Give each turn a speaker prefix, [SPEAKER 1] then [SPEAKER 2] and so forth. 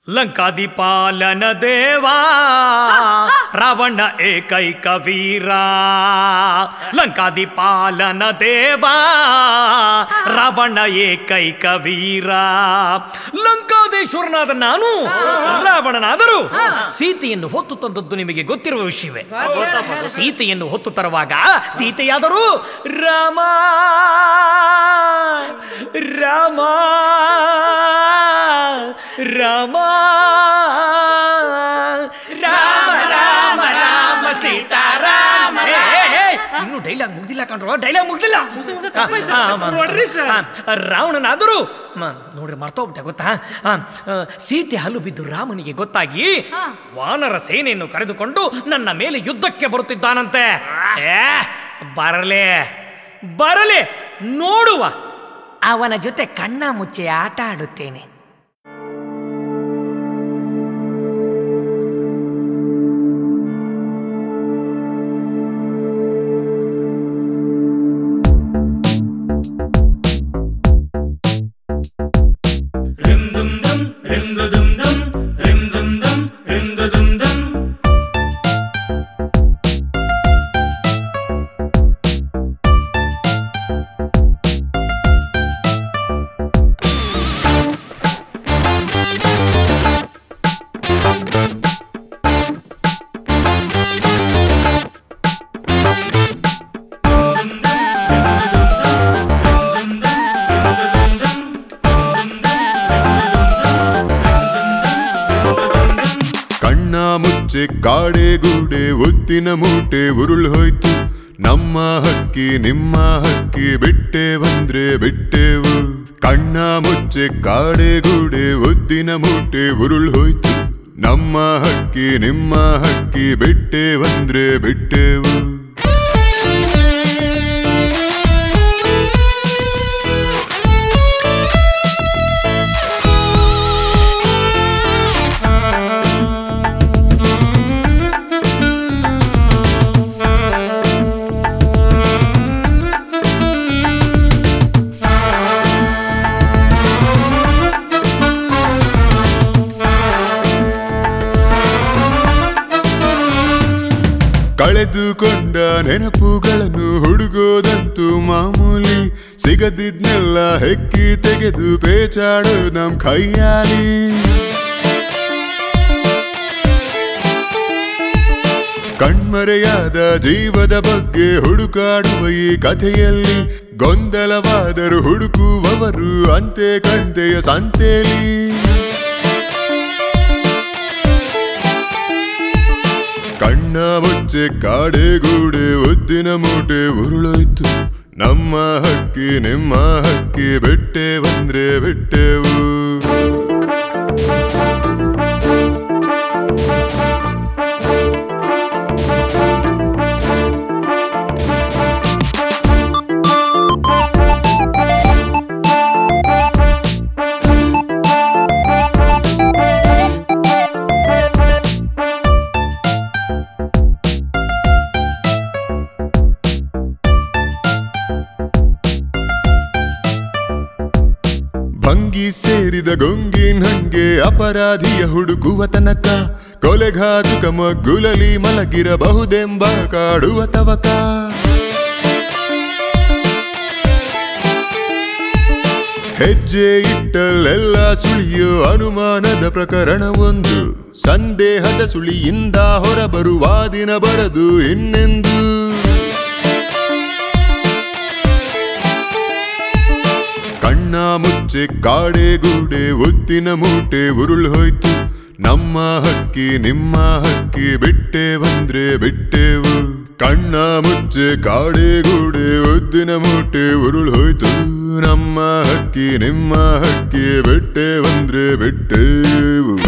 [SPEAKER 1] ಲಂಕಾದಿಪಾಲನ ದೇವಾ ರಾವಣ ಏಕೈಕ ವೀರ ಲಂಕಾದಿಪಾಲನ ದೇವಾ ರಾವಣ ಏಕೈಕ ವೀರ ಲಂಕಾದೇಶ್ವರನಾದ ನಾನು ರಾವಣನಾದರೂ ಸೀತೆಯನ್ನು ಹೊತ್ತು ತಂದದ್ದು ನಿಮಗೆ ಗೊತ್ತಿರುವ ವಿಷಯವೇ ಸೀತೆಯನ್ನು ಹೊತ್ತು ತರುವಾಗ ಸೀತೆಯಾದರೂ ರಾಮ ರಾಮ ರಾಮ ರಾಮ ರಾಮ ರಾಮ ಸೀತಾರಾಮ ಏ, ಏ, ಏ, ಇನ್ನು ಡೈಲಾಗ್ ಮುಗ್ದಿಲ್ಲ ಕಣ್ರೋ ಡೈಲಾಗ್ ಮುಗ್ದಿಲ್ಲ ಆ, ಆ, ಮ-
[SPEAKER 2] ನೋಡ್ರಿ ಸರ್.
[SPEAKER 1] ಆ, ರಾವಣನಾದರೂ ಮ- ನೋಡ್ರಿ ಮರ್ತೋಗ್ಬಿಟ್ಟೆ ಗೊತ್ತಾ ಆ, ಆ, ಸೀತೆ ಹಲ್ಲು ಬಿದ್ದು ರಾಮನಿಗೆ ಗೊತ್ತಾಗಿ ವಾನರ ಸೇನೆಯನ್ನು ಕರೆದುಕೊಂಡು ನನ್ನ ಮೇಲೆ ಯುದ್ಧಕ್ಕೆ ಬರುತ್ತಿದ್ದಾನಂತೆ ಏ ಬರಲೇ ಬರಲಿ ನೋಡುವ ಅವನ ಜೊತೆ ಕಣ್ಣ ಮುಚ್ಚೆ ಆಟ ಆಡುತ್ತೇನೆ
[SPEAKER 3] ಕಣ್ಣ ಮುಚ್ಚೆ ಕಾಡೆ ಗೂಡೆ ಒತ್ತಿನ ಮೂಟೆ ಉರುಳ್ ಹೋಯ್ತು ನಮ್ಮ ಹಕ್ಕಿ ನಿಮ್ಮ ಹಕ್ಕಿ ಬಿಟ್ಟೆ ಬಂದ್ರೆ ಬಿಟ್ಟೆವು ಕಣ್ಣ ಮುಚ್ಚೆ ಕಾಡೆ ಗೂಡೆ ಒತ್ತಿನ ಮೂಟೆ ಉರುಳ್ ಹೋಯ್ತು ನಮ್ಮ ಹಕ್ಕಿ ನಿಮ್ಮ ಹಕ್ಕಿ ಬಿಟ್ಟೆ ಬಂದ್ರೆ ಬಿಟ್ಟೆವು ಕಳೆದುಕೊಂಡ ನೆನಪುಗಳನ್ನು ಹುಡುಗೋದಂತೂ ಮಾಮೂಲಿ ಸಿಗದಿದ್ನೆಲ್ಲ ಹೆಕ್ಕಿ ತೆಗೆದು ಪೇಚಾಡು ನಮ್ ಕೈಯಾಲಿ ಕಣ್ಮರೆಯಾದ ಜೀವದ ಬಗ್ಗೆ ಹುಡುಕಾಡುವ ಈ ಕಥೆಯಲ್ಲಿ ಗೊಂದಲವಾದರೂ ಹುಡುಕುವವರು ಅಂತೆ ಕಂತೆಯ ಸಂತೆಲಿ ಕಣ್ಣ ಮುಚ್ಚೆ ಕಾಡೆ ಗೂಡೆ ಒದ್ದಿನ ಮೂಟೆ ಉರುಳೋಯ್ತು ನಮ್ಮ ಹಕ್ಕಿ ನಿಮ್ಮ ಹಕ್ಕಿ ಬಿಟ್ಟೆ ಬಂದ್ರೆ ಬಿಟ್ಟೆವು ಭಂಗಿ ಸೇರಿದ ಗೊಂಗಿನ್ ಹಂಗೆ ಅಪರಾಧಿಯ ಹುಡುಕುವ ತನಕ ಕೊಲೆಘಾತುಕ ಮಗ್ಗುಲಲಿ ಮಲಗಿರಬಹುದೆಂಬ ಕಾಡುವ ತವಕ ಹೆಜ್ಜೆ ಇಟ್ಟಲ್ಲೆಲ್ಲ ಸುಳಿಯೋ ಅನುಮಾನದ ಪ್ರಕರಣ ಒಂದು ಸಂದೇಹದ ಸುಳಿಯಿಂದ ಹೊರಬರುವ ದಿನ ಬರದು ಇನ್ನೆಂದು ಕಣ್ಣ ಮುಚ್ಚೆ ಕಾಡೆ ಗೂಡೆ ಒತ್ತಿನ ಮೂಟೆ ಉರುಳ್ ಹೋಯ್ತು ನಮ್ಮ ಹಕ್ಕಿ ನಿಮ್ಮ ಹಕ್ಕಿ ಬಿಟ್ಟೆ ಬಂದ್ರೆ ಬಿಟ್ಟೆವು ಕಣ್ಣ ಮುಚ್ಚೆ ಕಾಡೆ ಗೂಡೆ ಒದ್ದಿನ ಮೂಟೆ ಉರುಳ್ ಹೋಯ್ತು ನಮ್ಮ ಹಕ್ಕಿ ನಿಮ್ಮ ಹಕ್ಕಿ ಬಿಟ್ಟೆ ಬಂದ್ರೆ ಬಿಟ್ಟೆವು